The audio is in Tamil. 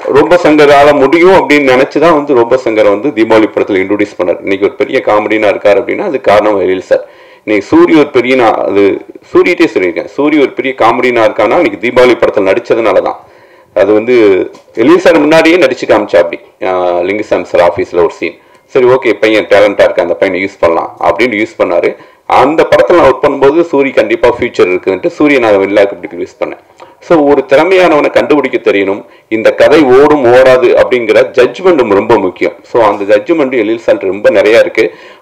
ரொம்ப சங்கரால முடியும் அப்படின்னு நினைச்சு தான் வந்து ரொம்ப சங்கரை வந்து தீபாவளி படத்தில் இன்ட்ரோடியூஸ் பண்ணார் இன்னைக்கு ஒரு பெரிய காமெடினா இருக்காரு அப்படின்னா அது காரணம் எழில் சார் இன்னைக்கு சூரிய ஒரு பெரிய நான் அது சூரியட்டே சொல்லியிருக்கேன் சூரிய ஒரு பெரிய காமெடினா இருக்கானா இன்னைக்கு தீபாவளி படத்தில் நடிச்சதுனால தான் அது வந்து எழில் சார் முன்னாடியே நடிச்சு காமிச்சா அப்படி லிங்குசாமி சார் ஆஃபீஸில் ஒரு சீன் சரி ஓகே பையன் டேலண்டாக இருக்கு அந்த பையனை யூஸ் பண்ணலாம் அப்படின்னு யூஸ் பண்ணாரு அந்த படத்தில் நான் ஒர்க் பண்ணும்போது சூரி கண்டிப்பாக ஃபியூச்சர் இருக்குன்ட்டு சூரிய நான் வில்லாக்கு இப்படி யூஸ் பண்ணேன் ஸோ ஒரு திறமையானவனை கண்டுபிடிக்க தெரியணும் இந்த கதை ஓடும் ஓடாது அப்படிங்கிற ஜட்ஜ்மெண்ட் ரொம்ப முக்கியம் ஸோ அந்த ஜட்ஜ்மெண்ட் எழில் சார் ரொம்ப நிறையா இருக்கு